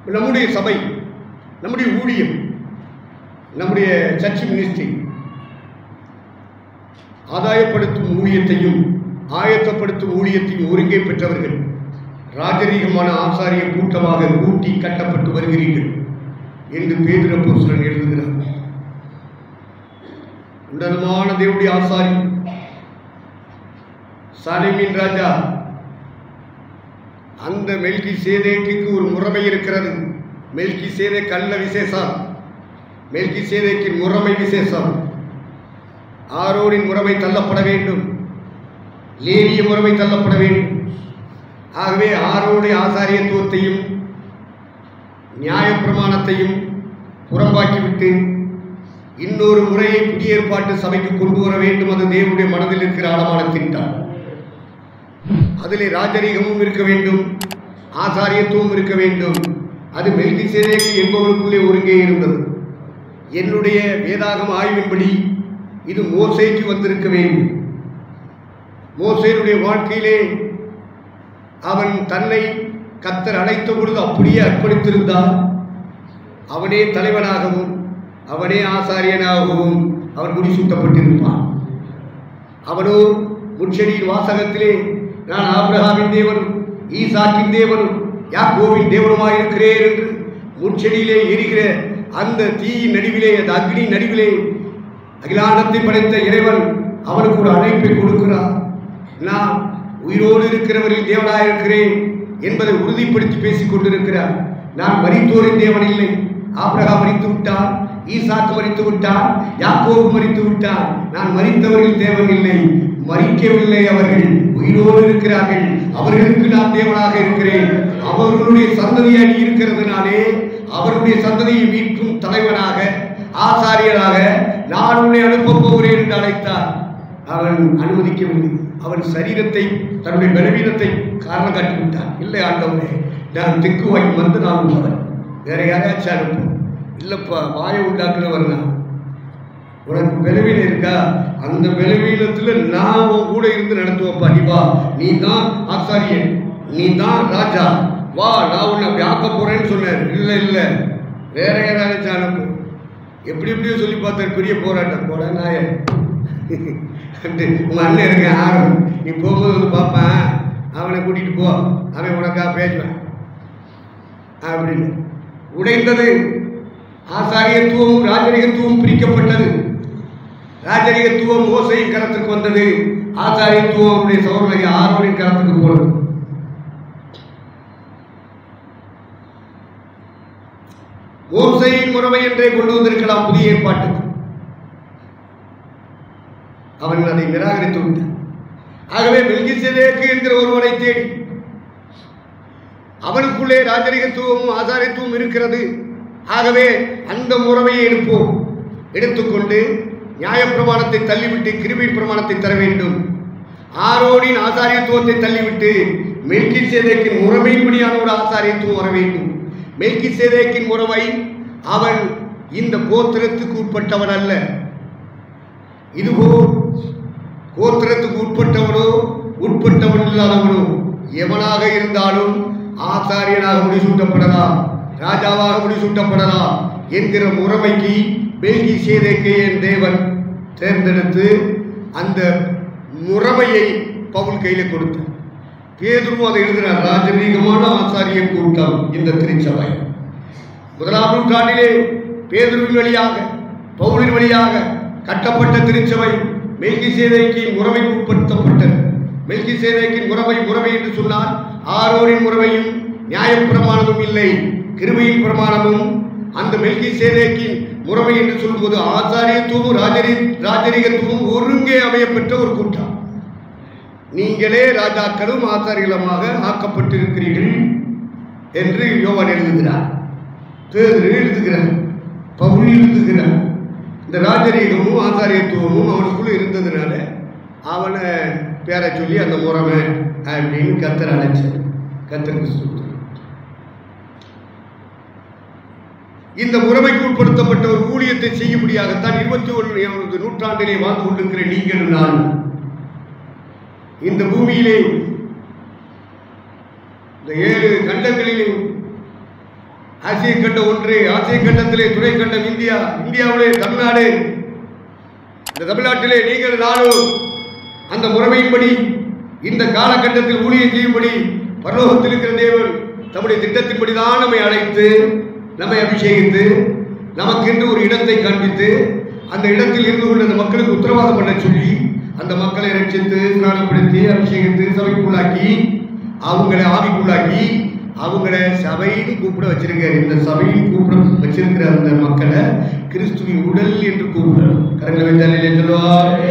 நம்முடைய சபை நம்முடைய ஊழியம் நம்முடைய சர்ச் மினிஸ்ட்ரி ஆதாயப்படுத்தும் ஊழியத்தையும் ஆயத்தப்படுத்தும் ஊழியத்தையும் ஒருங்கே பெற்றவர்கள் ராஜரீகமான ஆசாரிய கூட்டமாக கூட்டி கட்டப்பட்டு வருகிறீர்கள் என்று பேதுரப்போஸ்தலன் எழுதுகிறார் உன்னதமான தேவனுடைய ஆசாரி சாலிமின் ராஜா அந்த மெல்கி சேதேக்கு ஒரு முறைமை இருக்கிறது மெல்கி சேதே கல்ல விசேஷம் மெல்கி சேதேக்கின் முறைமை விசேஷம் ஆரோனின் முறைமை தள்ளப்பட வேண்டும் லேவிய முறைமை தள்ளப்பட வேண்டும் ஆகவே ஆரோடைய ஆசாரியத்துவத்தையும் நியாயப்பிரமாணத்தையும் புறம்பாக்கிவிட்டு இன்னொரு முறையை புதிய ஏற்பாட்டு சபைக்கு கொண்டு வர வேண்டும் அது தேவனுடைய மனதில் இருக்கிற ஆழமான திட்டம் அதிலே ராஜரீகமும் இருக்க வேண்டும் ஆசாரியத்துவம் இருக்க வேண்டும் அது மெல்கி சேதேக்கு என்பவருக்குள்ளே ஒருங்கே இருந்தது என்னுடைய வேதாகம ஆய்வின்படி இது மோசேக்கு வந்திருக்க வேண்டும் மோசேனுடைய வாழ்க்கையிலே அவன் தன்னை கத்தர் அழைத்த பொழுது அப்படியே அர்ப்பணித்திருந்தார் அவனே தலைவனாகவும் அவனே ஆசாரியனாகவும் அவன் முடிசூட்டப்பட்டிருப்பான் அவனோ முட்செடியின் வாசகத்திலே நான் ஆபிரகாமின் தேவனும் ஈசாக்கின் தேவனும் யாக்கோவின் தேவனுமாய் இருக்கிறேன் என்று முட்செடியிலே எரிகிற அந்த தீயின் நடுவிலே அந்த அக்னி நடுவிலே அகிலாண்டத்தை படைத்த இறைவன் அவனுக்கு ஒரு அழைப்பை கொடுக்கிறார் நான் உயிரோடு இருக்கிறவரில் தேவனாய் இருக்கிறேன் என்பதை உறுதிப்படுத்தி பேசிக் கொண்டிருக்கிறார் நான் மரித்தோரின் தேவன் இல்லை ஆபிரகாம் மரித்து விட்டான் ஈசாக்கு மரித்து விட்டான் யாக்கோபு மரித்து விட்டான் நான் மரித்தவரில் தேவன் இல்லை மறிக்கவில்லை அவர்கள் உயிரோடு இருக்கிறார்கள் அவர்களுக்கு நான் தேவனாக இருக்கிறேன் அவர்களுடைய சந்ததியை நீ இருக்கிறதுனாலே அவருடைய சந்ததியை மீட்கும் தலைவனாக ஆசாரியராக நான் உன்னை அனுப்பப் போகிறேன் என்று அழைத்தார் அவன் அனுமதிக்கவில்லை அவன் சரீரத்தை தன்னுடைய பலவீனத்தை காரணம் காட்டிவிட்டான் இல்லை ஆண்டவனே நான் திக்கு வாங்கி வந்து நான் உள்ளவன் வேற யாரையாச்சும் அனுப்பு இல்லைப்பா வாயை உண்டாக்குனவர் நான் உனக்கு பலவீனம் இருக்கா அந்த பலவீனத்துல நான் உன் கூட இருந்து நடத்துவப்பா நீ வா நீ தான் ஆசாரியன் நீ தான் ராஜா வா நான் உன்னை அப்படி ஆக்க போறேன்னு சொன்னேன் இல்லை இல்லை வேற யாராச்சும் அனுப்பு எப்படி எப்படியோ சொல்லி பார்த்தாரு பெரிய போராட்டம் போட நாய உங்க அண்ணன் இருக்க ஆரம் நீ போகும்போது வந்து பார்ப்பேன் அவனை கூட்டிட்டு போ அவன் உனக்கா பேசுவேன் அப்படின்னு உடைந்தது ஆசாரியத்துவமும் ராஜரிகத்துவம் பிரிக்கப்பட்டது ராஜரிகத்துவம் மோசையின் கரத்துக்கு வந்தது ஆசாரியத்துவம் அவருடைய சௌரனுடைய ஆரோனின் கரத்துக்கு போனது மோசையின் முறைமை என்றே கொண்டு வந்திருக்கலாம் புதிய ஏற்பாட்டுக்கு அவன் அதை நிராகரித்து விட்டான் ஆகவே மெல்கிசேதேக்கு என்கிற ஒருவனை தேடி அவனுக்குள்ளே ராஜரிகத்துவமும் ஆசாரியத்துவம் இருக்கிறது ஆகவே அந்த முறைமையை எடுப்போம் எடுத்துக்கொண்டு நியாயப்பிரமாணத்தை தள்ளிவிட்டு கிருபின் பிரமாணத்தை தர வேண்டும் ஆரோனின் ஆசாரியத்துவத்தை தள்ளிவிட்டு மெல்கி சேதேக்கின் முறைமையின்படியான ஒரு ஆசாரியத்துவம் வர வேண்டும் மெல்கி சேதேக்கின் முறைமை அவன் இந்த கோத்திரத்துக்கு உட்பட்டவன் அல்ல இதுபோல் கோத்திரத்துக்கு உட்பட்டவனோ உட்பட்டவன் இல்லாதவனோ எவனாக இருந்தாலும் ஆசாரியனாக முடிசூட்டப்படலாம் ராஜாவாக முடிசூட்டப்படலாம் என்கிற முறைமைக்கு பெல்கி சேதைக்கு என் தேவன் தேர்ந்தெடுத்து அந்த முறைமையை பவுல் கையில் கொடுத்தார் பேதுருவும் அதை எழுதினார் ராஜரீகமான ஆசாரிய கூட்டம் இந்த திருச்சபை முதலாம் நூற்றாண்டிலே பேதுருவின் வழியாக பவுலின் வழியாக கட்டப்பட்ட திருச்சபை மெல்கி சேதைக்கு முறைமைக்கு உட்படுத்தப்பட்டது மெல்கி சேதைக்கின் முறைமை முறைமை என்று சொன்னால் ஆரோரின் முறைமையும் நியாயப்பிரமாணமும் இல்லை கிருபையின் பிரமாணமும் அந்த மெல்கி சேதைக்கின் முறைமை என்று சொல்லும்போது ஆச்சாரியத்துவமும் ராஜரி ராஜரிகத்துவமும் ஒருங்கே அமையப்பெற்ற ஒரு கூட்டம் நீங்களே ராஜாக்களும் ஆச்சாரியலமாக ஆக்கப்பட்டிருக்கிறீர்கள் என்று யோவான் எழுதுகிறார் பேதுரு எழுதுகிறார் பவுல் எழுதுகிறார் இந்த ராஜரீகமும் ஆச்சாரியத்துவமும் அவனுக்குள்ள இருந்ததுனால அவனை பேரை சொல்லி அந்த முறைமை அப்படின்னு கத்தர் அழைச்சார் கத்தருக்கு சுத்தம் இந்த முறைமைக்கு உட்படுத்தப்பட்ட ஒரு ஊழியத்தை செய்யும்படியாகத்தான் இருபத்தி ஒன்று நூற்றாண்டிலே வாழ்ந்து கொண்டிருக்கிற நீங்கள் நான் இந்த பூமியிலே இந்த ஏழு கண்டங்களிலே ஆசிய கண்டம் ஒன்று ஆசிய கண்டத்திலே துணை கண்டம் இந்தியா இந்தியாவிலே தமிழ்நாடு இந்த தமிழ்நாட்டிலே நீங்கள் நானும் அந்த முறைமையின்படி இந்த காலகட்டத்தில் ஊழியம் செய்யும்படி பரலோகத்தில் இருக்கிற தேவன் தம்முடைய திட்டத்தின்படி தான் நம்மை அழைத்து நம்மை அபிஷேகித்து நமக்கென்று ஒரு இடத்தை காண்பித்து அந்த இடத்தில் இருந்து கொண்டு அந்த மக்களுக்கு உத்தரவாதம் பண்ண சொல்லி அந்த மக்களை ரட்சித்து ஸ்நானப்படுத்தி அபிஷேகித்து சபைக்குள்ளாக்கி அவங்களை ஆவிக்குள்ளாக்கி அவங்கள சபைன்னு கூப்பிட வச்சிருக்காரு இந்த சபையின் கூப்பிட வச்சிருக்கிற அந்த மக்களை கிறிஸ்துவின் உடல் என்று கூப்பிடுறார் கரங்களை வைத்தாலே சொல்லுவார்